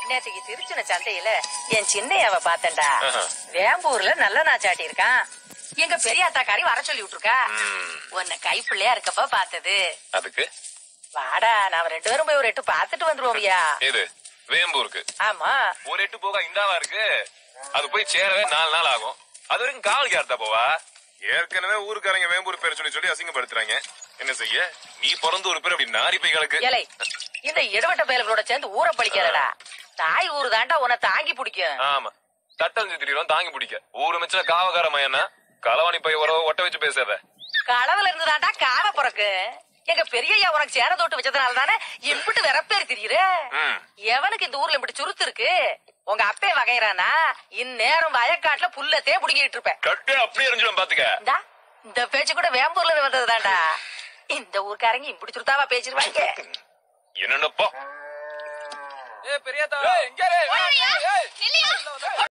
நேற்றுக்கு திருச்சின சந்தையில என் சின்னையாவ பார்த்தேன்டா ஆஹா. வேம்பூர்ல நல்ல நாச்சாட்டி இருக்கான் எங்க பெரியாத்தாக்காரி வர சொல்லி விட்டுருக்கா ம். உன்னை கைப்பிள்ளையா இருக்கப்ப பார்த்தது அதுக்கு வாடா நாம ரெண்டு பேரும் போய் ஒரு எட்டு பார்த்துட்டு வந்துருவோம்யா எது வேம்பூருக்கு ஆமா ஒரு எட்டு போக இந்தாவா இருக்கு அது போய் சேரவே நாலு நாள் ஆகும் அது வரைக்கும் காவல் யார்த்தா போவா ஏற்கனவே ஊருக்காரங்க வேம்பூர் பேர் சொல்லி சொல்லி அசிங்கப்படுத்துறாங்க என்ன செய்ய நீ பிறந்து ஒரு பேர் அப்படி நாரி போய் கிடக்கு இலை இந்த இடவட்ட பயல்களோட சேர்ந்து ஊரை பழிக்கிறடா தாய் ஊரு தாண்டா உன்னை தாங்கி பிடிக்கும் ஆமா தட்டல் திரியும் தாங்கி பிடிக்க ஊரு மிச்சம் காவகார மயனா களவாணி பைய உறவ ஒட்ட வச்சு பேசாத களவுல இருந்து தாண்டா காவ பிறக்கு எங்க பெரியய்யா உனக்கு சேர தோட்டு வச்சதுனால தானே இம்பிட்டு வெறப்பேர் திரியுற ம். எவனுக்கு இந்த ஊர்ல இப்படி சுருத்து இருக்கு உங்க அப்பே வகைறானா இந்நேரம் வயக்காட்டுல புல்லத்தே புடுங்கிட்டு இருப்பேன் கட்டு அப்படியே எரிஞ்சிடும் பாத்துக்க இந்தா, இந்த பேச்சு கூட வேம்பூர்ல இருந்து வந்ததுதான்டா இந்த ஊர்க்காரங்க இப்படி சுருத்தாவா பேசிருவாங்க என்னென்னப்போ ஏ பெரியதா எங்க